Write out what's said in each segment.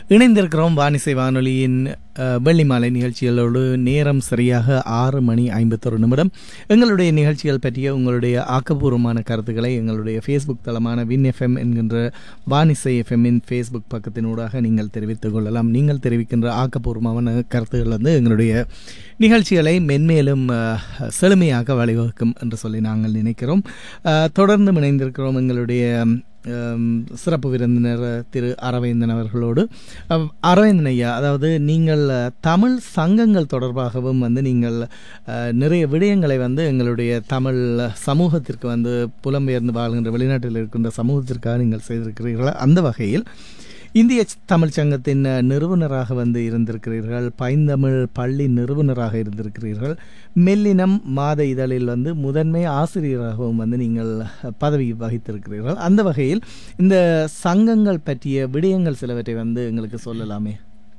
இணைந்திருக்கிறோம் வானிசை வானொலியின் அஹ், வெள்ளி மாலை நிகழ்ச்சிகளோடு நேரம் சரியாக ஆறு மணி ஐம்பத்தொரு நிமிடம் எங்களுடைய நிகழ்ச்சிகள் பற்றிய உங்களுடைய ஆக்கப்பூர்வமான கருத்துக்களை எங்களுடைய ஃபேஸ்புக் தளமான வின் எஃப்எம் என்கின்ற வானிசை எஃப்எம்மின் ஃபேஸ்புக் பக்கத்தினூடாக நீங்கள் தெரிவித்துக் கொள்ளலாம் நீங்கள் தெரிவிக்கின்ற ஆக்கப்பூர்வமான கருத்துக்கள் வந்து எங்களுடைய நிகழ்ச்சிகளை மென்மேலும் அஹ், செழுமையாக வழிவகுக்கும் என்று சொல்லி நாங்கள் நினைக்கிறோம் அஹ், தொடர்ந்து இணைந்திருக்கிறோம் எங்களுடைய அம், சிறப்பு விருந்தினர் திரு அரவிந்தன் அவர்களோடு அவ்- அரவிந்தன் ஐயா அதாவது நீங்கள் அஹ், தமிழ் சங்கங்கள் தொடர்பாகவும் வந்து நீங்கள் அஹ், நிறைய விடயங்களை வந்து எங்களுடைய தமிழ் சமூகத்திற்கு வந்து புலம்பெயர்ந்து வாழ்கின்ற வெளிநாட்டில் இருக்கின்ற சமூகத்திற்காக நீங்கள் செய்திருக்கிறீர்கள் அந்த வகையில் இந்திய தமிழ் சங்கத்தின் அஹ், நிறுவனராக வந்து இருந்திருக்கிறீர்கள் பைந்தமிழ் பள்ளி நிறுவனராக இருந்திருக்கிறீர்கள் மெல்லினம் மாத இதழில் வந்து முதன்மை ஆசிரியராகவும் வந்து நீங்கள் அஹ், பதவி வகித்திருக்கிறீர்கள் அந்த வகையில் இந்த சங்கங்கள் பற்றிய விடயங்கள் சிலவற்றை வந்து எங்களுக்கு சொல்லலாமே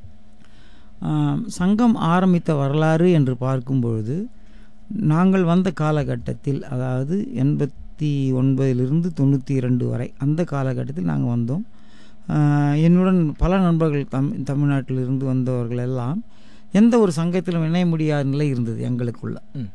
ஆம், சங்கம் ஆரம்பித்த வரலாறு என்று பார்க்கும்பொழுது நாங்கள் வந்த காலகட்டத்தில் அதாவது எண்பத்தி ஒன்பதிலிருந்து தொண்ணூற்றி இரண்டு வரை அந்த காலகட்டத்தில் நாங்கள் வந்தோம் ஆ, என்னுடன் பல நண்பர்கள் தம் தமிழ்நாட்டிலிருந்து வந்தவர்கள் எல்லாம் எந்த ஒரு சங்கத்திலும் இணைய முடியாத நிலை இருந்தது எங்களுக்குள்ள ம்.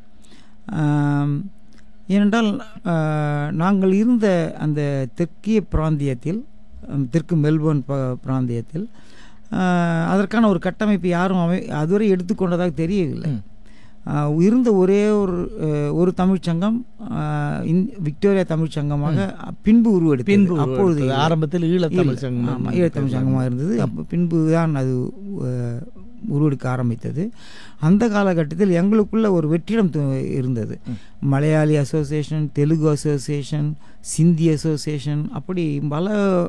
ஆம், ஏனென்றால் ஆ, நாங்கள் இருந்த அந்த தெற்கிய பிராந்தியத்தில் ம், தெற்கு மெல்போர்ன் ப பிராந்தியத்தில் ஆ, அதற்கான ஒரு கட்டமைப்பு யாரும் அமை அதுவரை எடுத்துக்கொண்டதாக தெரியவில்லை ம். ஆ, இருந்த ஒரே ஒரு அஹ், ஒரு தமிழ்ச்சங்கம் ஆ, இந்- விக்டோரியா தமிழ்ச்சங்கமாக பின்பு உருவெடுத்தது பின்பு அப்பொழுது அப்பொழுது ஆரம்பத்தில் ஈழத்தமிழ் ஈழ- சங்கம் ஆமா, ஈழத்தமிழ் சங்கமாக இருந்தது அப்போ பின்பு தான் அது அஹ், உருவெடுக்க ஆரம்பித்தது அந்த காலகட்டத்தில் எங்களுக்குள்ள ஒரு வெற்றிடம் து- இருந்தது ம். Malayali association Telugu association Sindhi association அப்படி பல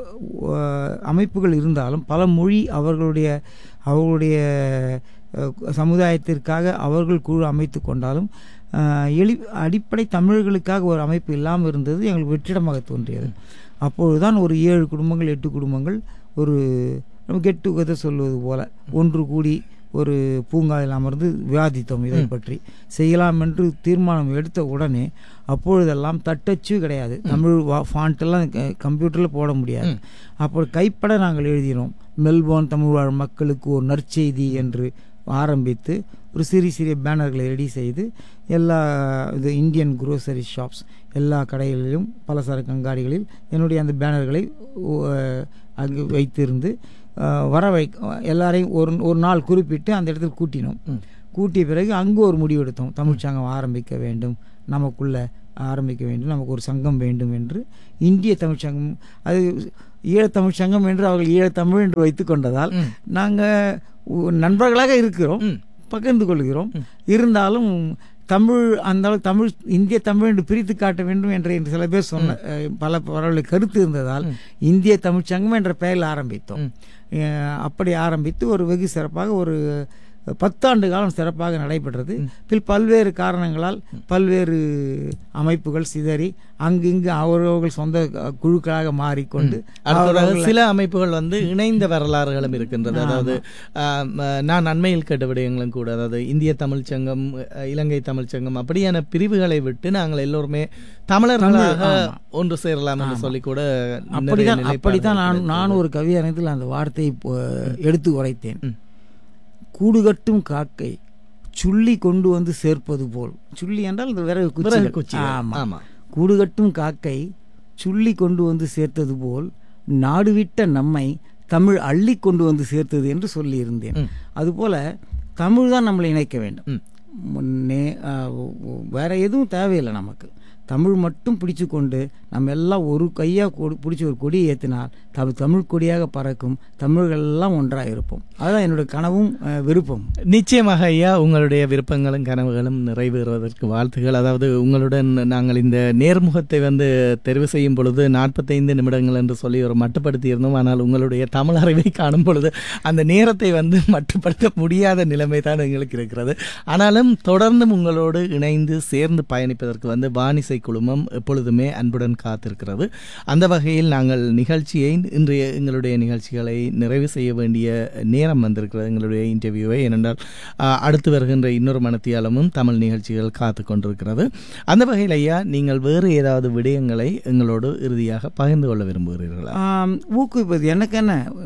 அஹ், அமைப்புகள் இருந்தாலும் பல மொழி அவர்களுடைய அவர்களுடைய அஹ், சமுதாயத்திற்காக அவர்கள் குழு அமைத்து கொண்டாலும் அஹ், எளி அடிப்படை தமிழர்களுக்காக ஒரு அமைப்பு இல்லாமல் இருந்தது எங்களுக்கு வெற்றிடமாக தோன்றியது அப்பொழுதுதான் ஒரு ஏழு குடும்பங்கள் எட்டு குடும்பங்கள் ஒரு நம்ம கெட் டுகெதர் சொல்வது போல ஒன்று கூடி ஒரு பூங்காவில் அமர்ந்து விவாதித்தோம் இதை பற்றி செய்யலாம் என்று தீர்மானம் எடுத்த உடனே அப்பொழுதெல்லாம் தட்டச்சு கிடையாது தமிழ் ஃபாண்ட் எல்லாம் கம்ப்யூட்டரில் போட முடியாது அப்போ கைப்பட நாங்கள் எழுதினோம் மெல்போர்ன் தமிழ் வாழ் மக்களுக்கு ஒரு நற்செய்தி என்று ஆரம்பித்து ஒரு சிறிய சிறிய பேனர்களை ரெடி செய்து எல்லா இது இந்தியன் குரோசரி ஷாப்ஸ் எல்லா கடைகளிலும் பலசரக்கு அங்காடிகளில் என்னுடைய அந்த பேனர்களை அஹ், அங்கு வைத்திருந்து அஹ், வர வை எல்லாரையும் ஒரு ஒரு நாள் குறிப்பிட்டு அந்த இடத்துல கூட்டினோம் ம். கூட்டிய பிறகு அங்கு ஒரு முடிவெடுத்தோம் தமிழ்ச்சங்கம் ஆரம்பிக்க வேண்டும் நமக்குள்ள ஆரம்பிக்க வேண்டும் நமக்கு ஒரு சங்கம் வேண்டும் என்று இந்திய தமிழ்ச்சங்கம் அது ஈழத்தமிழ் சங்கம் என்று அவர்கள் ஈழத்தமிழ் என்று வைத்துக் கொண்டதால் ம். நாங்கள் நண்பர்களாக இருக்கிறோம் ம். பகிர்ந்து கொள்கிறோம் இருந்தாலும் தமிழ் அந்த அளவுக்கு தமிழ் இந்திய தமிழ் என்று பிரித்து காட்ட வேண்டும் என்று என்று சில பேர் சொன்ன அஹ், பல பரவலுக்கு கருத்து இருந்ததால் இந்திய தமிழ்ச் சங்கம் என்ற பெயரில் ஆரம்பித்தோம் அஹ், அப்படி ஆரம்பித்து ஒரு வெகு சிறப்பாக ஒரு பத்தாண்டு காலம் சிறப்பாக நடைபெற்றது பில் பல்வேறு காரணங்களால் பல்வேறு அமைப்புகள் சிதறி அங்கிங்கு அவரவர்கள் சொந்த அஹ், குழுக்களாக மாறிக்கொண்டு அடுத்ததாக அவரவர்கள் சில அமைப்புகள் வந்து இணைந்த வரலாறுகளும் இருக்கின்றது அதாவது ஆம், அஹ், நான் அண்மையில் கேட்ட விடயங்களும் கூட அதாவது இந்திய தமிழ்ச் சங்கம் அஹ், இலங்கை தமிழ்ச் சங்கம் அப்படியான பிரிவுகளை விட்டு நாங்கள் எல்லோருமே தமிழர்களாக ஆமா. ஒன்று சேரலாம் என்று சொல்லி கூட நிறைய அப்படித்தான் நிலைப்பாடுகள் அப்படித்தான் நான் கிடைத்தது. நான் ஒரு கவியரங்கத்தில் அந்த வார்த்தையை இப்போ எடுத்து உரைத்தேன் ம். கூடுகட்டும் காக்கை சுள்ளி கொண்டு வந்து சேர்ப்பது போல் சுள்ளி என்றால் இந்த விறகு விறகு குச்சி குச்சிகள். ஆமா ஆமா. கூடுகட்டும் காக்கை சுள்ளி கொண்டு வந்து சேர்த்தது போல் நாடுவிட்ட நம்மை தமிழ் அள்ளி கொண்டு வந்து சேர்த்தது என்று சொல்லியிருந்தேன் ம். அதுபோல தமிழ் தான் நம்மளை இணைக்க வேண்டும் ம். முன்னே ஆ, வேற எதுவும் தேவையில்லை நமக்கு தமிழ் மட்டும் பிடிச்சு கொண்டு நம்ம எல்லாம் ஒரு கையாக பிடிச்சி ஒரு கொடியை ஏற்றினால் தமிழ் தமிழ் கொடியாக பறக்கும் தமிழர்கள் எல்லாம் ஒன்றாக இருப்போம் அதுதான் என்னுடைய கனவும் ஆ, விருப்பம் நிச்சயமாக ஐயா உங்களுடைய விருப்பங்களும் கனவுகளும் நிறைவேறுவதற்கு வாழ்த்துகள் அதாவது உங்களுடன் நாங்கள் இந்த நேர்முகத்தை வந்து தெரிவு செய்யும் பொழுது நாற்பத்தைந்து நிமிடங்கள் என்று சொல்லி ஒரு மட்டுப்படுத்தி இருந்தோம் ஆனால் உங்களுடைய தமிழ் அறிவை காணும் பொழுது அந்த நேரத்தை வந்து மட்டுப்படுத்த முடியாத நிலைமை தான் எங்களுக்கு இருக்கிறது ஆனாலும் தொடர்ந்தும் உங்களோடு இணைந்து சேர்ந்து பயணிப்பதற்கு வந்து வானிசை குழுமம் எப்பொழுதுமே அன்புடன் காத்திருக்கிறது அந்த வகையில் நாங்கள் நிகழ்ச்சியை இன்றைய எங்களுடைய நிகழ்ச்சிகளை நிறைவு செய்ய வேண்டிய நேரம் வந்திருக்கிறது எங்களுடைய இன்டர்வியூவை ஏனென்றால் ஆஹ், அடுத்து வருகின்ற இன்னொரு மனத்தியாலமும் தமிழ் நிகழ்ச்சிகள் காத்து கொண்டிருக்கிறது அந்த வகையில் ஐயா நீங்கள் வேறு ஏதாவது விடயங்களை எங்களோடு இறுதியாக பகிர்ந்து கொள்ள விரும்புகிறீர்களா ஆம், ஊக்குவிப்பது எனக்கு என்ன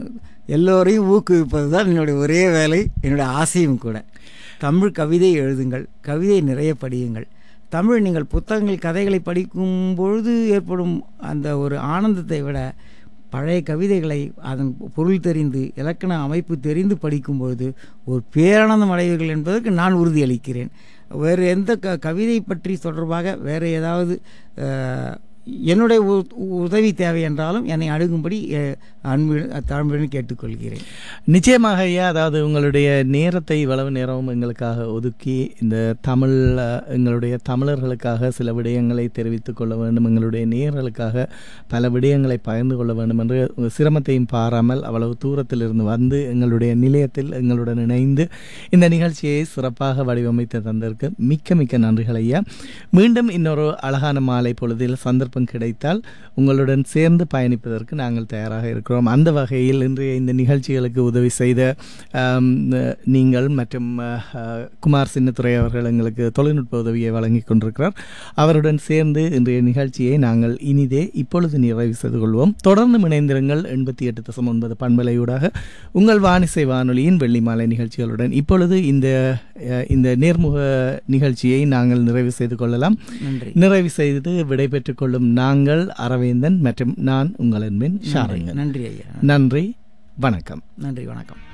எல்லோரையும் ஊக்குவிப்பது தான் என்னுடைய ஒரே வேலை என்னுடைய ஆசையும் கூட தமிழ் கவிதை எழுதுங்கள் கவிதை நிறைய படியுங்கள் தமிழ் நீங்கள் புத்தகங்கள் கதைகளை படிக்கும் பொழுது ஏற்படும் அந்த ஒரு ஆனந்தத்தை விட பழைய கவிதைகளை அதன் பொருள் தெரிந்து இலக்கண அமைப்பு தெரிந்து படிக்கும் பொழுது ஒரு பேரானந்தம் அடைவீர்கள் என்பதற்கு நான் உறுதியளிக்கிறேன் வேறு எந்த க கவிதை பற்றி தொடர்பாக வேறு ஏதாவது அஹ், என்னுடைய உ- உதவி தேவை என்றாலும் என்னை அணுகும்படி அஹ், அன்பு தாழ்மையுடன் கேட்டுக்கொள்கிறேன் நிச்சயமாக ஐயா அதாவது உங்களுடைய நேரத்தை இவ்வளவு நேரமும் எங்களுக்காக ஒதுக்கி இந்த தமிழ் அஹ், எங்களுடைய தமிழர்களுக்காக சில விடயங்களை தெரிவித்துக் கொள்ள வேண்டும் எங்களுடைய நேயர்களுக்காக பல விடயங்களை பகிர்ந்து கொள்ள வேண்டும் என்று சிரமத்தையும் பாராமல் அவ்வளவு தூரத்தில் இருந்து வந்து எங்களுடைய நிலையத்தில் எங்களுடன் இணைந்து இந்த நிகழ்ச்சியை சிறப்பாக வடிவமைத்து தந்ததற்கு மிக்க மிக்க நன்றிகள் ஐயா மீண்டும் இன்னொரு அழகான மாலை பொழுதில் சந்தர்ப்பம் கிடைத்தால் உங்களுடன் சேர்ந்து பயணிப்பதற்கு நாங்கள் தயாராக இருக்கிறோம் அந்த வகையில் இன்றைய இந்த நிகழ்ச்சிகளுக்கு உதவி செய்த ஆம், நீங்கள் மற்றும் அஹ், அஹ், குமார் சின்னத்துறை அவர்கள் எங்களுக்கு தொழில்நுட்ப உதவியை வழங்கி கொண்டிருக்கிறார் அவருடன் சேர்ந்து இன்றைய நிகழ்ச்சியை நாங்கள் இனிதே இப்பொழுது நிறைவு செய்து கொள்வோம் தொடர்ந்து இணைந்திருங்கள் எண்பத்தி எட்டு தசம் ஒன்பது பண்பலையூடாக உங்கள் வானிசை வானொலியின் வெள்ளி மாலை நிகழ்ச்சிகளுடன் இப்பொழுது இந்த அஹ், இந்த நேர்முக நிகழ்ச்சியை நாங்கள் நிறைவு செய்து கொள்ளலாம் நன்றி நிறைவு செய்து விடைபெற்றுக் கொள்ளும் நாங்கள் அரவேந்தன் மற்றும் நான் உங்கள் அன்பின் ஷாரங்கன் நன்றி ஐயா நன்றி வணக்கம் நன்றி வணக்கம்